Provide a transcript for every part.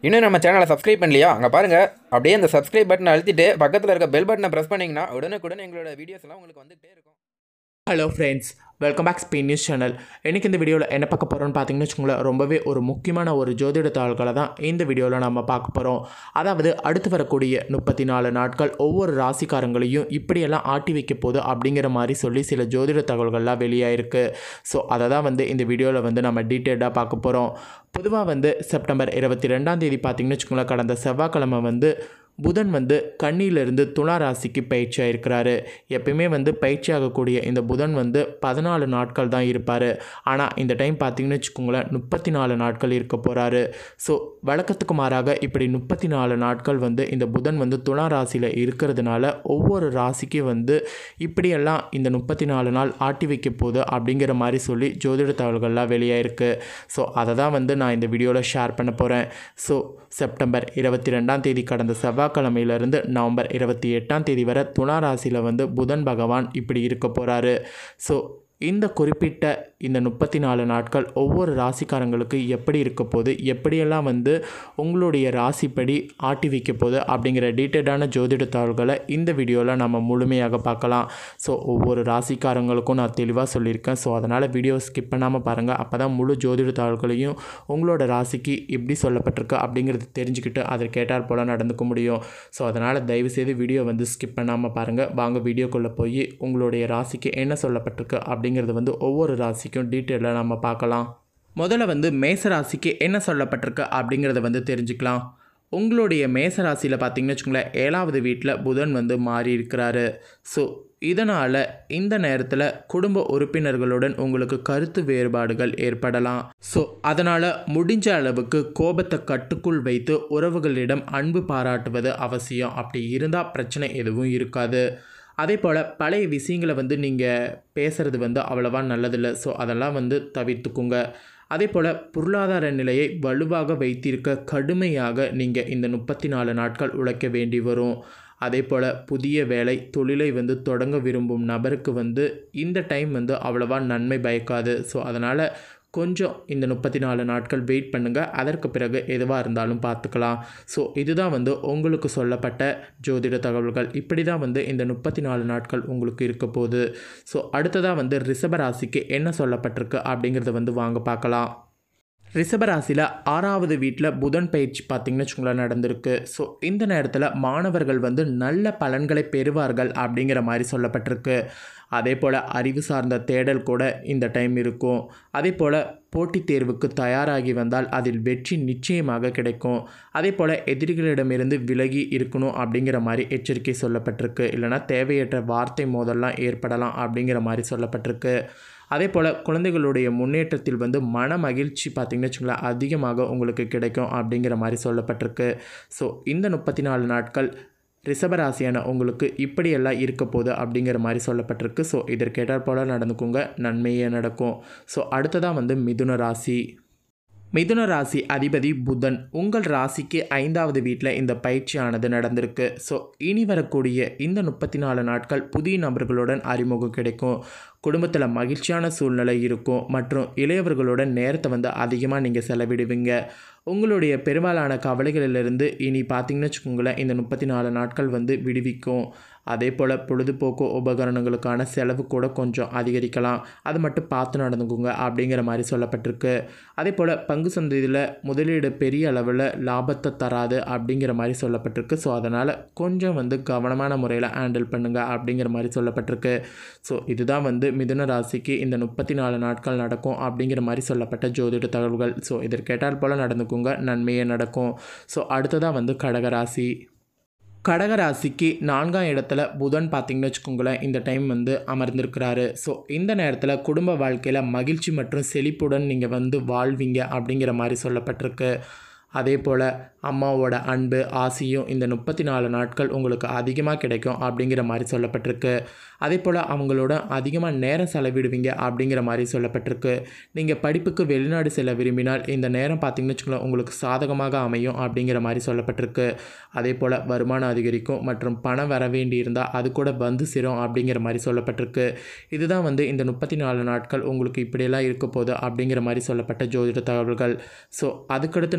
இன்னும் நம்ம சேனலை சப்ஸ்கிரைப் பண்ணலையா அங்கே பாருங்கள் அப்படியே அந்த சப்ஸ்கிரைப் பட்டனை அழுத்திட்டு பக்கத்தில் இருக்க பெல் பட்டனை ப்ரெஸ் பண்ணிங்கன்னா உடனுக்குடன் எங்களோட வீடியோஸ் எல்லாம் உங்களுக்கு வந்துகிட்டே இருக்கும் hello friends welcome back Spain news channel எனக்கு இந்த வீடியோவில் என்ன பார்க்க போகிறோம்னு பார்த்தீங்கன்னு வச்சுக்கோங்களேன் ரொம்பவே ஒரு முக்கியமான ஒரு ஜோதிட தாள்களை தான் இந்த வீடியோவில் நம்ம பார்க்க போகிறோம் அதாவது அடுத்து வரக்கூடிய முப்பத்தி நாலு நாட்கள் ஒவ்வொரு ராசிக்காரங்களையும் இப்படியெல்லாம் ஆட்டி வைக்க போகுது அப்படிங்கிற மாதிரி சொல்லி சில ஜோதிட தகவல்கள்லாம் வெளியாயிருக்கு ஸோ அதை தான் வந்து இந்த வீடியோவில் வந்து நம்ம டீட்டெயில்டாக பார்க்க போகிறோம் பொதுவாக வந்து செப்டம்பர் இருபத்தி ரெண்டாம் தேதி பார்த்தீங்கன்னு வச்சுக்கோங்களேன் கடந்த செவ்வாய்க்கிழமை வந்து புதன் வந்து கண்ணியிலிருந்து துலா ராசிக்கு பயிற்சி ஆயிருக்கிறாரு எப்பயுமே வந்து பயிற்சி ஆகக்கூடிய இந்த புதன் வந்து பதினாலு நாட்கள் தான் இருப்பார் ஆனால் இந்த டைம் பார்த்தீங்கன்னு வச்சுக்கோங்களேன் முப்பத்தி நாலு நாட்கள் இருக்க போகிறாரு ஸோ வழக்கத்துக்கு மாறாக இப்படி முப்பத்தி நாலு நாட்கள் வந்து இந்த புதன் வந்து துலா ராசியில் இருக்கிறதுனால ஒவ்வொரு ராசிக்கும் வந்து இப்படியெல்லாம் இந்த முப்பத்தி நாலு நாள் ஆட்டி வைக்க போகுது அப்படிங்கிற மாதிரி சொல்லி ஜோதிட தகவல்கள்லாம் வெளியாயிருக்கு ஸோ அதை தான் வந்து நான் இந்த வீடியோவில் ஷேர் பண்ண போகிறேன் ஸோ செப்டம்பர் இருபத்தி ரெண்டாம் தேதி கடந்த செவ்வாய்க்கிழமையிலிருந்து நவம்பர் இருபத்தி எட்டாம் தேதி வரை துலா ராசியில் வந்து புதன் பகவான் இப்படி இருக்க போகிறாரு ஸோ இந்த குறிப்பிட்ட இந்த முப்பத்தி நாலு நாட்கள் ஒவ்வொரு ராசிக்காரங்களுக்கு எப்படி இருக்க போகுது எப்படியெல்லாம் வந்து உங்களுடைய ராசிப்படி ஆட்டி வைக்க போகுது அப்படிங்கிற டீட்டெயிலான ஜோதிட தாள்களை இந்த வீடியோவில் நம்ம முழுமையாக பார்க்கலாம் ஸோ ஒவ்வொரு ராசிக்காரங்களுக்கும் நான் தெளிவாக சொல்லியிருக்கேன் ஸோ அதனால் வீடியோ ஸ்கிப் பண்ணாமல் பாருங்கள் அப்போ தான் முழு ஜோதிட தாள்களையும் உங்களோட ராசிக்கு எப்படி சொல்லப்பட்டிருக்கு அப்படிங்கிறது தெரிஞ்சுக்கிட்டு அதை கேட்டால் போல் நடந்துக்க முடியும் ஸோ அதனால் தயவுசெய்து வீடியோ வந்து ஸ்கிப் பண்ணாமல் பாருங்கள் வாங்க வீடியோக்குள்ளே போய் உங்களுடைய ராசிக்கு என்ன சொல்லப்பட்டிருக்கு அப்படிங்கிறது வந்து ஒவ்வொரு ராசிக்கும் டீட்டெயிலாக நம்ம பார்க்கலாம் முதல்ல வந்து மேச ராசிக்கு என்ன சொல்லப்பட்டிருக்கு அப்படிங்கிறத வந்து தெரிஞ்சுக்கலாம் உங்களுடைய மேச ராசியில் பார்த்தீங்கன்னு வச்சுக்கோங்களேன் ஏழாவது வீட்டில் புதன் வந்து மாறி இருக்கிறாரு ஸோ இதனால் இந்த நேரத்தில் குடும்ப உறுப்பினர்களுடன் உங்களுக்கு கருத்து வேறுபாடுகள் ஏற்படலாம் ஸோ அதனால் முடிஞ்ச அளவுக்கு கோபத்தை கட்டுக்குள் வைத்து உறவுகளிடம் அன்பு பாராட்டுவது அவசியம் அப்படி இருந்தால் பிரச்சனை எதுவும் இருக்காது அதே போல் பழைய விஷயங்களை வந்து நீங்கள் பேசுகிறது வந்து அவ்வளவா நல்லதில்லை ஸோ அதெல்லாம் வந்து தவிர்த்துக்குங்க அதே போல் பொருளாதார நிலையை வலுவாக வைத்திருக்க கடுமையாக நீங்கள் இந்த முப்பத்தி நாலு நாட்கள் உழைக்க வேண்டி வரும் அதே போல் புதிய வேலை தொழிலை வந்து தொடங்க விரும்பும் நபருக்கு வந்து இந்த டைம் வந்து அவ்வளவா நன்மை பயக்காது ஸோ அதனால் கொஞ்சம் இந்த முப்பத்தி நாலு நாட்கள் வெயிட் பண்ணுங்கள் அதற்கு பிறகு எதுவாக இருந்தாலும் பார்த்துக்கலாம் ஸோ இதுதான் வந்து உங்களுக்கு சொல்லப்பட்ட ஜோதிட தகவல்கள் இப்படி தான் வந்து இந்த முப்பத்தி நாலு நாட்கள் உங்களுக்கு இருக்க போகுது ஸோ அடுத்ததாக வந்து ரிஷபராசிக்கு என்ன சொல்லப்பட்டிருக்கு அப்படிங்கிறத வந்து வாங்க பார்க்கலாம் ரிஷபராசியில் ஆறாவது வீட்டில் புதன் பயிற்சி பார்த்திங்கன்னு வச்சுக்கோங்களேன் நடந்திருக்கு ஸோ இந்த நேரத்தில் மாணவர்கள் வந்து நல்ல பலன்களை பெறுவார்கள் அப்படிங்கிற மாதிரி சொல்லப்பட்டிருக்கு அதே போல் அறிவு சார்ந்த தேடல் கூட இந்த டைம் இருக்கும் அதே போல் போட்டித் தேர்வுக்கு தயாராகி வந்தால் அதில் வெற்றி நிச்சயமாக கிடைக்கும் அதே போல் எதிரிகளிடமிருந்து விலகி இருக்கணும் அப்படிங்கிற மாதிரி எச்சரிக்கை சொல்லப்பட்டிருக்கு இல்லைனா தேவையற்ற வார்த்தை மோதல்லாம் ஏற்படலாம் அப்படிங்கிற மாதிரி சொல்லப்பட்டிருக்கு அதே போல் குழந்தைகளுடைய முன்னேற்றத்தில் வந்து மன மகிழ்ச்சி பார்த்திங்கன்னு வச்சுங்களேன் அதிகமாக உங்களுக்கு கிடைக்கும் அப்படிங்கிற மாதிரி சொல்லப்பட்டிருக்கு ஸோ இந்த முப்பத்தி நாலு நாட்கள் ரிஷபராசியான உங்களுக்கு இப்படியெல்லாம் இருக்க போகுது அப்படிங்கிற மாதிரி சொல்லப்பட்டிருக்கு ஸோ இதற்கேட்டால் போல் நடந்துக்குங்க நன்மையே நடக்கும் ஸோ அடுத்ததாக வந்து மிதுன ராசி மிதுன ராசி அதிபதி புதன் உங்கள் ராசிக்கு ஐந்தாவது வீட்டில் இந்த பயிற்சியானது நடந்திருக்கு ஸோ இனி வரக்கூடிய இந்த முப்பத்தி நாலு நாட்கள் புதிய நபர்களுடன் அறிமுகம் கிடைக்கும் குடும்பத்தில் மகிழ்ச்சியான சூழ்நிலை இருக்கும் மற்றும் இளையவர்களுடன் நேரத்தை வந்து அதிகமாக நீங்கள் செலவிடுவீங்க உங்களுடைய பெரும்பாலான கவலைகளிலிருந்து இனி பார்த்தீங்கன்னு வச்சுக்கோங்களேன் இந்த முப்பத்தி நாலு நாட்கள் வந்து விடுவிக்கும் அதே போல் பொழுதுபோக்கு உபகரணங்களுக்கான செலவு கூட கொஞ்சம் அதிகரிக்கலாம் அது மட்டும் பார்த்து நடந்துக்குங்க அப்படிங்கிற மாதிரி சொல்லப்பட்டிருக்கு அதே போல் பங்கு சந்தையில் முதலீடு பெரிய அளவில் லாபத்தை தராது அப்படிங்கிற மாதிரி சொல்லப்பட்டிருக்கு ஸோ அதனால் கொஞ்சம் வந்து கவனமான முறையில் ஹேண்டில் பண்ணுங்கள் அப்படிங்கிற மாதிரி சொல்லப்பட்டிருக்கு ஸோ இதுதான் வந்து மிதுன ராசிக்கு இந்த முப்பத்தி நாலு நாட்கள் நடக்கும் அப்படிங்கிற மாதிரி சொல்லப்பட்ட ஜோதிட தகவல்கள் ஸோ இதற்கேட்டால் போல் நடந்துக்குங்க நன்மையே நடக்கும் ஸோ அடுத்ததாக வந்து கடகராசி கடகராசிக்கு நான்காம் இடத்துல புதன் பார்த்திங்கன்னு வச்சுக்கோங்களேன் இந்த டைம் வந்து அமர்ந்திருக்கிறாரு ஸோ இந்த நேரத்தில் குடும்ப வாழ்க்கையில் மகிழ்ச்சி மற்றும் செழிப்புடன் நீங்கள் வந்து வாழ்வீங்க அப்படிங்கிற மாதிரி சொல்லப்பட்டிருக்கு அதே போல் அம்மாவோட அன்பு ஆசையும் இந்த முப்பத்தி நாலு நாட்கள் உங்களுக்கு அதிகமாக கிடைக்கும் அப்படிங்கிற மாதிரி சொல்லப்பட்டிருக்கு அதே போல் அவங்களோட அதிகமாக நேரம் செலவிடுவீங்க அப்படிங்கிற மாதிரி சொல்லப்பட்டிருக்கு நீங்கள் படிப்புக்கு வெளிநாடு செல்ல விரும்பினால் இந்த நேரம் பார்த்திங்கன்னு வச்சுக்கோங்களேன் உங்களுக்கு சாதகமாக அமையும் அப்படிங்கிற மாதிரி சொல்லப்பட்டிருக்கு அதே போல் வருமானம் அதிகரிக்கும் மற்றும் பணம் வர வேண்டி இருந்தால் அது கூட வந்து சேரும் அப்படிங்கிற மாதிரி சொல்லப்பட்டிருக்கு இதுதான் வந்து இந்த முப்பத்தி நாலு நாட்கள் உங்களுக்கு இப்படியெல்லாம் இருக்க போகுது அப்படிங்கிற மாதிரி சொல்லப்பட்ட ஜோதிட தகவல்கள் ஸோ அதுக்கடுத்து நம்ம பார்க்க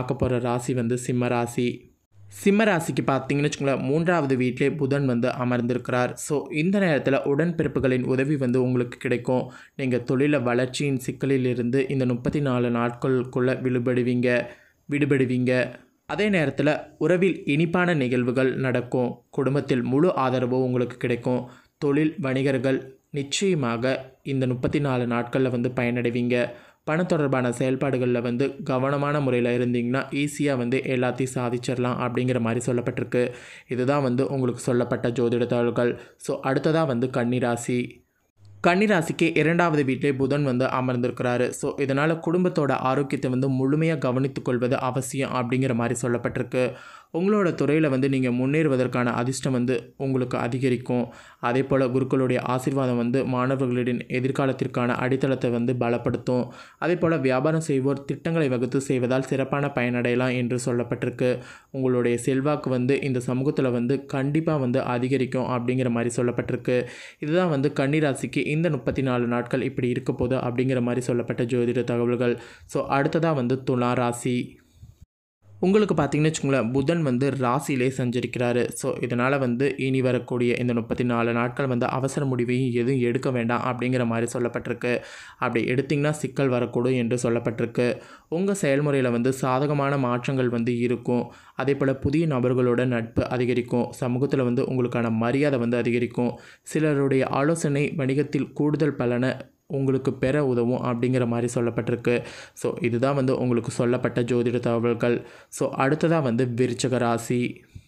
பார்க்க போகிற ராசி வந்து சிம்ம ராசி சிம்ம ராசிக்கு பார்த்தீங்கன்னு வச்சுக்கோங்களேன் மூன்றாவது வீட்டிலே புதன் வந்து அமர்ந்திருக்கிறார் ஸோ இந்த நேரத்தில் உடன்பிறப்புகளின் உதவி வந்து உங்களுக்கு கிடைக்கும் நீங்கள் தொழில வளர்ச்சியின் சிக்கலில் இருந்து இந்த முப்பத்தி நாலு நாட்களுக்குள்ளே விடுபடுவீங்க விடுபடுவீங்க அதே நேரத்தில் உறவில் இனிப்பான நிகழ்வுகள் நடக்கும் குடும்பத்தில் முழு ஆதரவு உங்களுக்கு கிடைக்கும் தொழில் வணிகர்கள் நிச்சயமாக இந்த முப்பத்தி நாலு நாட்களில் வந்து பயனடைவீங்க பணம் தொடர்பான செயல்பாடுகளில் வந்து கவனமான முறையில் இருந்தீங்கன்னா ஈஸியாக வந்து எல்லாத்தையும் சாதிச்சிடலாம் அப்படிங்கிற மாதிரி சொல்லப்பட்டிருக்கு இதுதான் வந்து உங்களுக்கு சொல்லப்பட்ட ஜோதிட தாள்கள் ஸோ அடுத்ததாக வந்து கன்னிராசி கன்னிராசிக்கு இரண்டாவது வீட்டிலே புதன் வந்து அமர்ந்திருக்கிறாரு ஸோ இதனால் குடும்பத்தோட ஆரோக்கியத்தை வந்து முழுமையாக கவனித்துக் கொள்வது அவசியம் அப்படிங்கிற மாதிரி சொல்லப்பட்டிருக்கு உங்களோட துறையில் வந்து நீங்கள் முன்னேறுவதற்கான அதிர்ஷ்டம் வந்து உங்களுக்கு அதிகரிக்கும் அதே போல் குருக்களுடைய ஆசீர்வாதம் வந்து மாணவர்களின் எதிர்காலத்திற்கான அடித்தளத்தை வந்து பலப்படுத்தும் அதே போல் வியாபாரம் செய்வோர் திட்டங்களை வகுத்து செய்வதால் சிறப்பான பயனடையலாம் என்று சொல்லப்பட்டிருக்கு உங்களுடைய செல்வாக்கு வந்து இந்த சமூகத்தில் வந்து கண்டிப்பாக வந்து அதிகரிக்கும் அப்படிங்கிற மாதிரி சொல்லப்பட்டிருக்கு இதுதான் வந்து கன்னிராசிக்கு இந்த முப்பத்தி நாலு நாட்கள் இப்படி இருக்க போகுது அப்படிங்கிற மாதிரி சொல்லப்பட்ட ஜோதிட தகவல்கள் ஸோ அடுத்ததாக வந்து துலா ராசி உங்களுக்கு பார்த்தீங்கன்னு வச்சுக்கோங்களேன் புதன் வந்து ராசியிலே சஞ்சரிக்கிறாரு ஸோ இதனால் வந்து இனி வரக்கூடிய இந்த முப்பத்தி நாலு நாட்கள் வந்து அவசர முடிவையும் எதுவும் எடுக்க வேண்டாம் அப்படிங்கிற மாதிரி சொல்லப்பட்டிருக்கு அப்படி எடுத்திங்கன்னா சிக்கல் வரக்கூடும் என்று சொல்லப்பட்டிருக்கு உங்கள் செயல்முறையில் வந்து சாதகமான மாற்றங்கள் வந்து இருக்கும் அதே போல் புதிய நபர்களோட நட்பு அதிகரிக்கும் சமூகத்தில் வந்து உங்களுக்கான மரியாதை வந்து அதிகரிக்கும் சிலருடைய ஆலோசனை வணிகத்தில் கூடுதல் பலனை உங்களுக்கு பெற உதவும் அப்படிங்கிற மாதிரி சொல்லப்பட்டிருக்கு ஸோ இதுதான் வந்து உங்களுக்கு சொல்லப்பட்ட ஜோதிட தகவல்கள் ஸோ அடுத்ததாக வந்து விருச்சக ராசி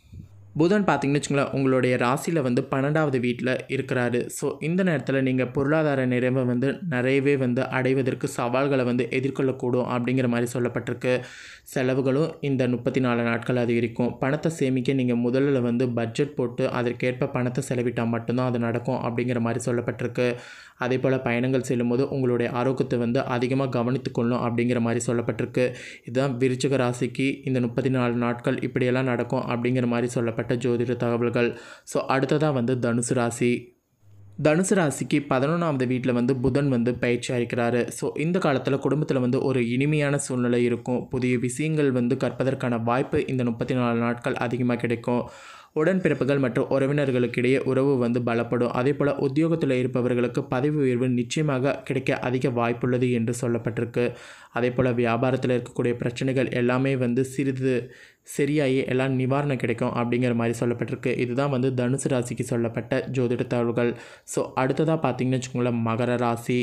புதன் பார்த்தீங்கன்னு வச்சுங்களேன் உங்களுடைய ராசியில் வந்து பன்னெண்டாவது வீட்டில் இருக்கிறாரு ஸோ இந்த நேரத்தில் நீங்கள் பொருளாதார நிறைவை வந்து நிறையவே வந்து அடைவதற்கு சவால்களை வந்து எதிர்கொள்ளக்கூடும் அப்படிங்கிற மாதிரி சொல்லப்பட்டிருக்கு செலவுகளும் இந்த முப்பத்தி நாலு நாட்கள் அதிகரிக்கும் பணத்தை சேமிக்க நீங்கள் முதல்ல வந்து பட்ஜெட் போட்டு அதற்கேற்ப பணத்தை செலவிட்டால் மட்டும்தான் அது நடக்கும் அப்படிங்கிற மாதிரி சொல்லப்பட்டிருக்கு அதே போல் பயணங்கள் செல்லும்போது உங்களுடைய ஆரோக்கியத்தை வந்து அதிகமாக கவனித்துக்கொள்ளும் அப்படிங்கிற மாதிரி சொல்லப்பட்டிருக்கு இதுதான் விருச்சிக ராசிக்கு இந்த முப்பத்தி நாலு நாட்கள் இப்படியெல்லாம் நடக்கும் அப்படிங்கிற மாதிரி சொல்லப்பட்ட ஜோதிட தகவல்கள் ஸோ அடுத்ததாக வந்து தனுசு ராசி தனுசு ராசிக்கு பதினொன்றாவது வீட்டில் வந்து புதன் வந்து பயிற்சி அளிக்கிறாரு ஸோ இந்த காலத்தில் குடும்பத்தில் வந்து ஒரு இனிமையான சூழ்நிலை இருக்கும் புதிய விஷயங்கள் வந்து கற்பதற்கான வாய்ப்பு இந்த முப்பத்தி நாலு நாட்கள் அதிகமாக கிடைக்கும் உடன்பிறப்புகள் மற்றும் உறவினர்களுக்கிடையே உறவு வந்து பலப்படும் அதே போல் உத்தியோகத்தில் இருப்பவர்களுக்கு பதவி உயர்வு நிச்சயமாக கிடைக்க அதிக வாய்ப்புள்ளது என்று சொல்லப்பட்டிருக்கு அதே போல் வியாபாரத்தில் இருக்கக்கூடிய பிரச்சனைகள் எல்லாமே வந்து சிறிது சரியாகி எல்லாம் நிவாரணம் கிடைக்கும் அப்படிங்கிற மாதிரி சொல்லப்பட்டிருக்கு இதுதான் வந்து தனுசு ராசிக்கு சொல்லப்பட்ட ஜோதிட தகவல்கள் ஸோ அடுத்ததாக பார்த்தீங்கன்னு வச்சுக்கோங்களேன் மகர ராசி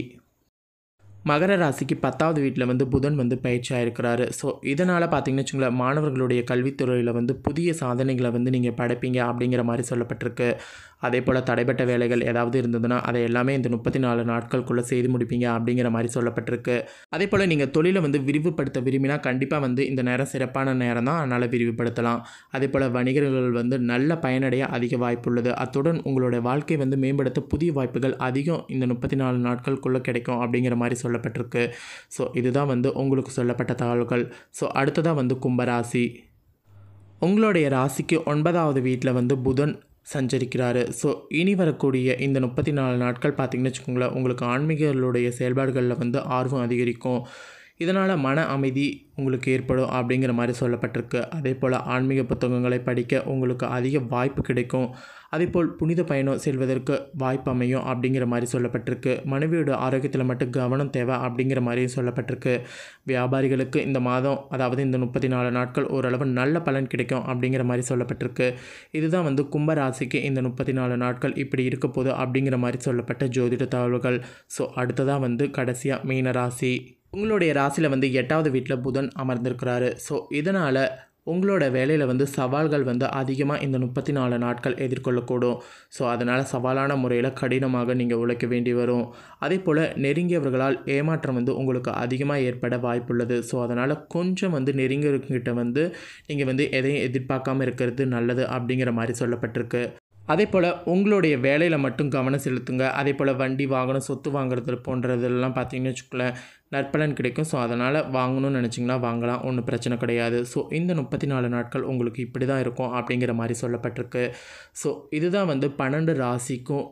மகர ராசிக்கு பத்தாவது வீட்டில் வந்து புதன் வந்து பயிற்சியாக இருக்கிறாரு ஸோ இதனால் பார்த்தீங்கன்னு வச்சுங்களேன் மாணவர்களுடைய கல்வித்துறையில் வந்து புதிய சாதனைகளை வந்து நீங்கள் படைப்பீங்க அப்படிங்கிற மாதிரி சொல்லப்பட்டிருக்கு அதே போல் தடைப்பட்ட வேலைகள் ஏதாவது இருந்ததுன்னா அதை எல்லாமே இந்த முப்பத்தி நாலு நாட்களுக்குள்ளே செய்து முடிப்பீங்க அப்படிங்கிற மாதிரி சொல்லப்பட்டிருக்கு அதே போல் நீங்கள் தொழிலை வந்து விரிவுபடுத்த விரும்பினா கண்டிப்பாக வந்து இந்த நேரம் சிறப்பான நேரம் தான் அதனால் விரிவுபடுத்தலாம் அதே போல் வணிகர்கள் வந்து நல்ல பயனடைய அதிக வாய்ப்புள்ளது அத்துடன் உங்களுடைய வாழ்க்கை வந்து மேம்படுத்த புதிய வாய்ப்புகள் அதிகம் இந்த முப்பத்தி நாலு நாட்களுக்குள்ளே கிடைக்கும் அப்படிங்கிற மாதிரி சொல்லப்பட்டிருக்கு ஸோ இதுதான் வந்து உங்களுக்கு சொல்லப்பட்ட தகவல்கள் ஸோ அடுத்ததாக வந்து கும்பராசி உங்களுடைய ராசிக்கு ஒன்பதாவது வீட்டில் வந்து புதன் சஞ்சரிக்கிறாரு ஸோ இனி வரக்கூடிய இந்த முப்பத்தி நாலு நாட்கள் பார்த்திங்கன்னு வச்சுக்கோங்களேன் உங்களுக்கு ஆன்மீகர்களுடைய செயல்பாடுகளில் வந்து ஆர்வம் அதிகரிக்கும் இதனால் மன அமைதி உங்களுக்கு ஏற்படும் அப்படிங்கிற மாதிரி சொல்லப்பட்டிருக்கு அதே போல் ஆன்மீக புத்தகங்களை படிக்க உங்களுக்கு அதிக வாய்ப்பு கிடைக்கும் அதேபோல் புனித பயணம் செல்வதற்கு வாய்ப்பு அமையும் அப்படிங்கிற மாதிரி சொல்லப்பட்டிருக்கு மனைவியோட ஆரோக்கியத்தில் மட்டும் கவனம் தேவை அப்படிங்கிற மாதிரியும் சொல்லப்பட்டிருக்கு வியாபாரிகளுக்கு இந்த மாதம் அதாவது இந்த முப்பத்தி நாலு நாட்கள் ஓரளவு நல்ல பலன் கிடைக்கும் அப்படிங்கிற மாதிரி சொல்லப்பட்டிருக்கு இதுதான் வந்து கும்ப ராசிக்கு இந்த முப்பத்தி நாலு நாட்கள் இப்படி இருக்க போகுது அப்படிங்கிற மாதிரி சொல்லப்பட்ட ஜோதிட தகவல்கள் ஸோ அடுத்ததாக வந்து கடைசியாக மீன ராசி உங்களுடைய ராசியில் வந்து எட்டாவது வீட்டில் புதன் அமர்ந்திருக்கிறாரு ஸோ இதனால் உங்களோட வேலையில் வந்து சவால்கள் வந்து அதிகமாக இந்த முப்பத்தி நாலு நாட்கள் எதிர்கொள்ளக்கூடும் ஸோ அதனால் சவாலான முறையில் கடினமாக நீங்கள் உழைக்க வேண்டி வரும் அதே போல் நெருங்கியவர்களால் ஏமாற்றம் வந்து உங்களுக்கு அதிகமாக ஏற்பட வாய்ப்புள்ளது ஸோ அதனால் கொஞ்சம் வந்து நெருங்கியவர்கிட்ட வந்து நீங்கள் வந்து எதையும் எதிர்பார்க்காம இருக்கிறது நல்லது அப்படிங்கிற மாதிரி சொல்லப்பட்டிருக்கு அதே போல் உங்களுடைய வேலையில் மட்டும் கவனம் செலுத்துங்க அதே போல் வண்டி வாகனம் சொத்து வாங்குறது போன்றதெல்லாம் பார்த்தீங்கன்னு வச்சுக்கோங்களேன் நற்பலன் கிடைக்கும் ஸோ அதனால் வாங்கணும்னு நினச்சிங்கன்னா வாங்கலாம் ஒன்றும் பிரச்சனை கிடையாது ஸோ இந்த முப்பத்தி நாலு நாட்கள் உங்களுக்கு இப்படி தான் இருக்கும் அப்படிங்கிற மாதிரி சொல்லப்பட்டிருக்கு ஸோ இதுதான் வந்து பன்னெண்டு ராசிக்கும்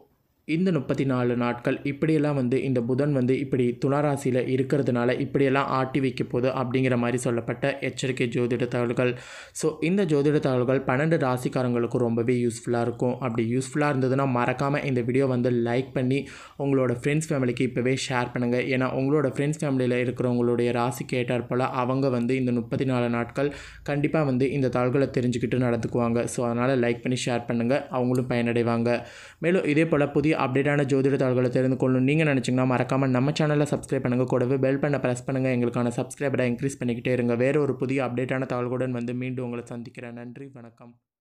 இந்த முப்பத்தி நாலு நாட்கள் இப்படியெல்லாம் வந்து இந்த புதன் வந்து இப்படி துளாராசியில் இருக்கிறதுனால இப்படியெல்லாம் ஆட்டி வைக்க போகுது அப்படிங்கிற மாதிரி சொல்லப்பட்ட எச்சரிக்கை ஜோதிட தகவல்கள் ஸோ இந்த ஜோதிட தகவல்கள் பன்னெண்டு ராசிக்காரங்களுக்கு ரொம்பவே யூஸ்ஃபுல்லாக இருக்கும் அப்படி யூஸ்ஃபுல்லாக இருந்ததுன்னா மறக்காமல் இந்த வீடியோ வந்து லைக் பண்ணி உங்களோட ஃப்ரெண்ட்ஸ் ஃபேமிலிக்கு இப்போவே ஷேர் பண்ணுங்கள் ஏன்னா உங்களோட ஃப்ரெண்ட்ஸ் ஃபேமிலியில் இருக்கிறவங்களுடைய ராசிக்கு ஏற்றாற் போல் அவங்க வந்து இந்த முப்பத்தி நாலு நாட்கள் கண்டிப்பாக வந்து இந்த தகவல்களை தெரிஞ்சுக்கிட்டு நடந்துக்குவாங்க ஸோ அதனால் லைக் பண்ணி ஷேர் பண்ணுங்கள் அவங்களும் பயனடைவாங்க மேலும் இதே போல் புதிய அப்டேட்டான ஜோதிட தகவல்களை தெரிந்து கொள்ளணும் நீங்கள் நினச்சிங்கன்னா மறக்காமல் நம்ம சேனலை சப்ஸ்கிரைப் பண்ணுங்கள் கூடவே பெல் பண்ண ப்ரெஸ் பண்ணுங்கள் எங்களுக்கான சப்ஸ்கிரைபரை இன்க்ரீஸ் பண்ணிக்கிட்டே இருங்க வேறு ஒரு புதிய அப்டேட்டான தகவல்களுடன் வந்து மீண்டும் உங்களை சந்திக்கிறேன் நன்றி வணக்கம்